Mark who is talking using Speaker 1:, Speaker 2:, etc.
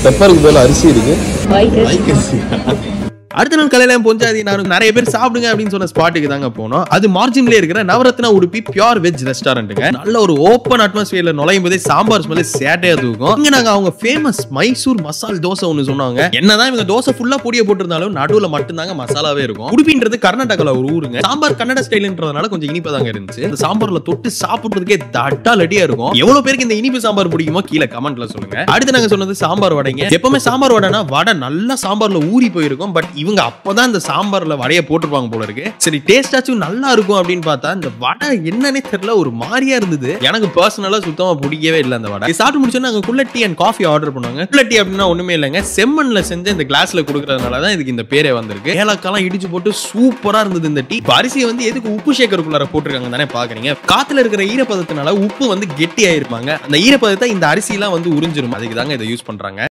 Speaker 1: பெப்பருக்கு பதில் அரிசி இருக்கு
Speaker 2: அடுத்த நாள் காலையில பொஞ்சாதி நான் நிறைய பேர் சாப்பிடுங்க அப்படின்னு சொன்ன ஸ்பாட்டுக்கு தாங்க போனோம் அது மார்ஜின்ல இருக்கிற நவரத்னா உடுப்பி பியூர் வெஜ் ரெஸ்டாரண்ட்டுங்க நல்ல ஒரு ஓப்பன் அட்மாஸ்பியர்ல நுழையும் போதே சாம்பார் ஸ்மெல் சேட்டையா தூக்கும் இங்க நாங்க அவங்க ஃபேமஸ் மைசூர் மசால் தோசை ஒன்னு சொன்னாங்க என்னதான் இவங்க தோசை ஃபுல்லா பொடியை போட்டிருந்தாலும் நடுவுல மட்டும்தாங்க மசாலாவே இருக்கும் உடுப்பின்றது கர்நாடகால ஒரு ஊருங்க சாம்பார் கன்னட ஸ்டைல்ன்றதுனால கொஞ்சம் இனிப்பா தாங்க இருந்துச்சு இந்த சாம்பார்ல தொட்டு சாப்பிடுறதுக்கே தட்டா லட்டியா இருக்கும் எவ்வளவு பேருக்கு இந்த இனிப்பு சாம்பார் பிடிக்குமோ கீழே கமெண்ட்ல சொல்லுங்க அடுத்து நாங்க சொன்னது சாம்பார் வடைங்க எப்பவுமே சாம்பார் வடைனா வடை நல்லா சாம்பார்ல ஊறி போயிருக்கும் பட் இவங்க அப்பதான் இந்த சாம்பார்ல வடைய போட்டிருப்பாங்க போல இருக்கு சரி டேஸ்டாச்சும் நல்லா இருக்கும் அப்படின்னு பார்த்தா இந்த வடை என்னன்னே தெரியல ஒரு மாதிரியா இருந்தது எனக்கு பர்சனலா சுத்தமா பிடிக்கவே இல்லை அந்த வடை இது சாப்பிட்டு முடிச்சோன்னா நாங்க குள்ள டீ அண்ட் காஃபி ஆர்டர் பண்ணுவாங்க குள்ள டீ அப்படின்னா ஒண்ணுமே இல்லைங்க செம்மண்ல செஞ்ச இந்த கிளாஸ்ல கொடுக்கறதுனால தான் இதுக்கு இந்த பேரே வந்திருக்கு ஏலக்காலாம் இடிச்சு போட்டு சூப்பரா இருந்தது இந்த டீ அரிசியை வந்து எதுக்கு உப்பு சேக்கருக்குள்ளார போட்டிருக்காங்க தானே பாக்குறீங்க காத்துல இருக்கிற ஈரப்பதத்தினால உப்பு வந்து கெட்டி ஆயிருப்பாங்க அந்த ஈரப்பதத்தை இந்த அரிசிலாம் வந்து உறிஞ்சிரும் அதுக்கு தாங்க இதை யூஸ் பண்றாங்க